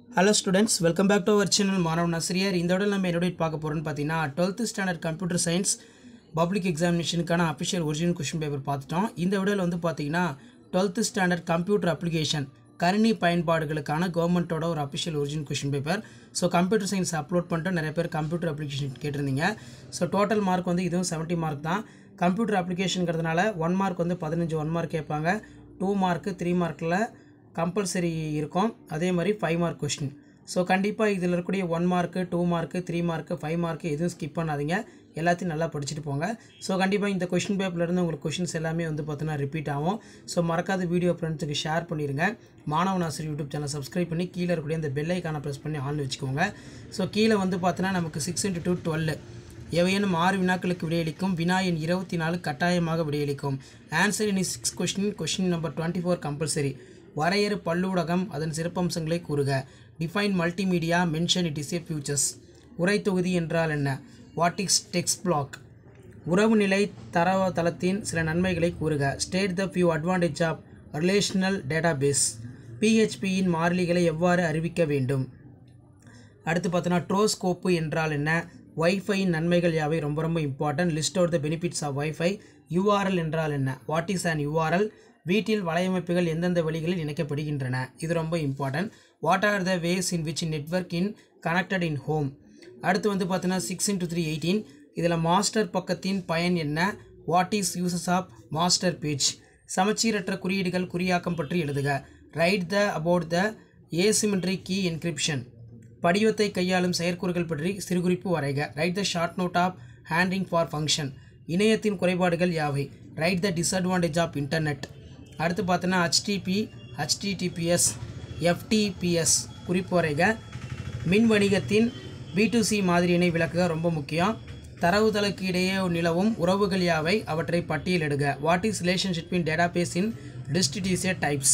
hello students welcome back to our channel மாணவன் ஆசிரியர் இந்த விட நம்ம என்னோட பார்க்க போகிறோம்னு பார்த்தீங்கன்னா twelfth standard computer science public எக்ஸாமினேஷனுக்கான அஃபிஷியல் ஒரிஜினல் கொஷின் பேப்பர் பார்த்துட்டோம் இந்த விடையில் வந்து பார்த்தீங்கன்னா டுவெல்த்து ஸ்டாண்டர்ட் கம்ப்யூட்டர் அப்ளிகேஷன் கணினி பயன்பாடுகளுக்கான கவர்மெண்ட்டோட ஒரு official original question paper so computer science upload பண்ணிட்டு நிறைய பேர் கம்ப்யூட்டர் அப்ளிகேஷன் கேட்டிருந்தீங்க ஸோ டோட்டல் மார்க் வந்து இதுவும் 70 மார்க் தான் கம்ப்யூட்டர் அப்ளிகேஷனுங்கிறதுனால ஒன் மார்க் வந்து பதினஞ்சு ஒன் மார்க் கேட்பாங்க டூ மார்க்கு த்ரீ மார்க்கில் கம்பல்சரி இருக்கும் அதே மாதிரி ஃபைவ் மார்க் கொஷின் ஸோ கண்டிப்பாக இதில் இருக்கக்கூடிய one mark two mark three mark five mark எதுவும் ஸ்கிப் பண்ணாதீங்க எல்லாத்தையும் நல்லா படிச்சுட்டு போங்க ஸோ கண்டிப்பாக இந்த கொஷின் பேப்பர்லேருந்து உங்களுக்கு கொஷின்ஸ் எல்லாமே வந்து பார்த்தீங்கன்னா ரிப்பீட் ஆகும் ஸோ மறக்காத வீடியோ ஃப்ரெண்ட்ஸுக்கு ஷேர் பண்ணிடுங்க மாணவன் ஆசிரியர் யூடியூப் சேனல் சப்ஸ்கிரைப் பண்ணி கீழே இருக்கக்கூடிய அந்த பெல் ஐக்கானை ப்ரெஸ் பண்ணி ஆன் வச்சுக்கோங்க ஸோ கீழே வந்து பார்த்தீங்கன்னா நமக்கு சிக்ஸ் இன்ட்டு டூ டுவெல் எவையேனும் ஆறு வினாக்களுக்கு விடையளிக்கும் வினா எண் இருபத்தி நாலு கட்டாயமாக விடையளிக்கும் ஆன்சர் இனி six question question number twenty four compulsory வரையறு பல்லூடகம் அதன் சிறப்பம்சங்களை கூறுக define multimedia mention it is a futures உரை தொகுதி என்றால் என்ன வாட் இஸ் டெக்ஸ்ட் பிளாக் உறவுநிலை தரவுத்தளத்தின் சில நன்மைகளை கூறுக state the few advantage of relational database பிஹெச்பியின் மாறிலிகளை எவ்வாறு அறிவிக்க வேண்டும் அடுத்து பார்த்தோன்னா ட்ரோஸ்கோப்பு என்றால் என்ன வைஃபையின் நன்மைகள் யாவை ரொம்ப ரொம்ப important list out the benefits of wifi URL என்றால் என்ன வாட் இஸ் அன் யூஆர்எல் வீட்டில் வலையமைப்புகள் எந்தெந்த வழிகளில் இணைக்கப்படுகின்றன இது ரொம்ப important what are the ways in which network in connected in home அடுத்து வந்து பார்த்தீங்கன்னா சிக்ஸ் இன்ட்டு த்ரீ எயிட்டீன் இதில் மாஸ்டர் பக்கத்தின் பயன் என்ன what is uses of master page சமச்சீரற்ற குறியீடுகள் குறியாக்கம் பற்றி எழுதுக write the about the asymmetry key encryption படிவத்தை கையாளும் செயற்கூறுகள் பற்றி சிறுகுறிப்பு வரைக write the short note of handling for function இணையத்தின் குறைபாடுகள் யாவை write the disadvantage of internet அடுத்து பார்த்தோன்னா ஹச்டிபி ஹச்டிடிபிஎஸ் எஃப்டிபிஎஸ் குறிப்பு வரைக மின் வணிகத்தின் B2C மாதிரியினை விளக்குக ரொம்ப முக்கியம் தரவுதளக்கு இடையே நிலவும் உறவுகள் யாவை அவற்றை பட்டியலிடுக what is relationship in database in டிஸ்டிடியூசிய டைப்ஸ்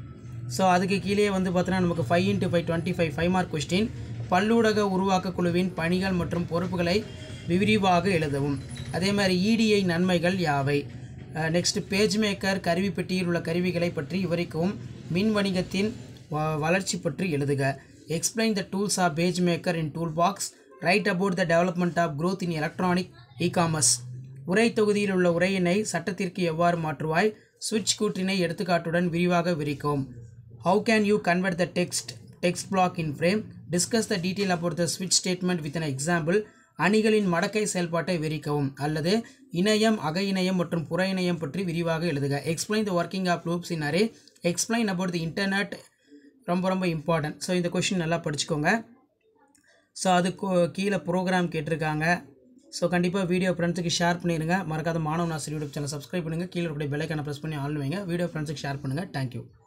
ஸோ அதுக்கு கீழே வந்து பார்த்தோன்னா நமக்கு five into five twenty five five mark question பல்லூடக உருவாக்க குழுவின் பணிகள் மற்றும் பொறுப்புகளை விரிவாக எழுதவும் அதே மாதிரி இடிஐ நன்மைகள் யாவை நெக்ஸ்ட் பேஜ் மேக்கர் கருவி பெட்டியில் உள்ள கருவிகளை பற்றி விவரிக்கவும் மின் வணிகத்தின் வ- வளர்ச்சி பற்றி எழுதுக explain the tools of page maker in tool box write about the development of growth in electronic e commerce உரை தொகுதியில் உள்ள உரையினை சட்டத்திற்கு எவ்வாறு மாற்றுவாய் சுவிட்ச் கூற்றினை எடுத்துக்காட்டுடன் விரிவாக விரிக்கவும் how can you convert the text text block in frame discuss the detail about the ஸ்விட்ச் ஸ்டேட்மெண்ட் வித் an எக்ஸாம்பிள் அணிகளின் மடக்கை செயல்பாட்டை விரிக்கவும் அல்லது இணையம் அக இணையம் மற்றும் புற இணையம் பற்றி விரிவாக எழுதுக explain the working of loops in array explain about the internet ரொம்ப ரொம்ப இம்பார்ட்டன்ட் ஸோ இந்த கொஷின் நல்லா படிச்சுக்கோங்க ஸோ அதுக்கு கீழே ப்ரோக்ராம் கேட்டிருக்காங்க ஸோ கண்டிப்பாக வீடியோ ஃப்ரெண்ட்ஸுக்கு ஷேர் பண்ணிடுங்க மறக்காத மாணவ நாசர் யூடியூப் சேனல் சப்ஸ்கிரைப் பண்ணுங்கள் கீழே இருக்கக்கூடிய பெல்லைக்கான ப்ரெஸ் பண்ணி ஆள் வைங்க வீடியோ ஃப்ரெண்ட்ஸுக்கு ஷேர் பண்ணுங்கள் தேங்க்யூ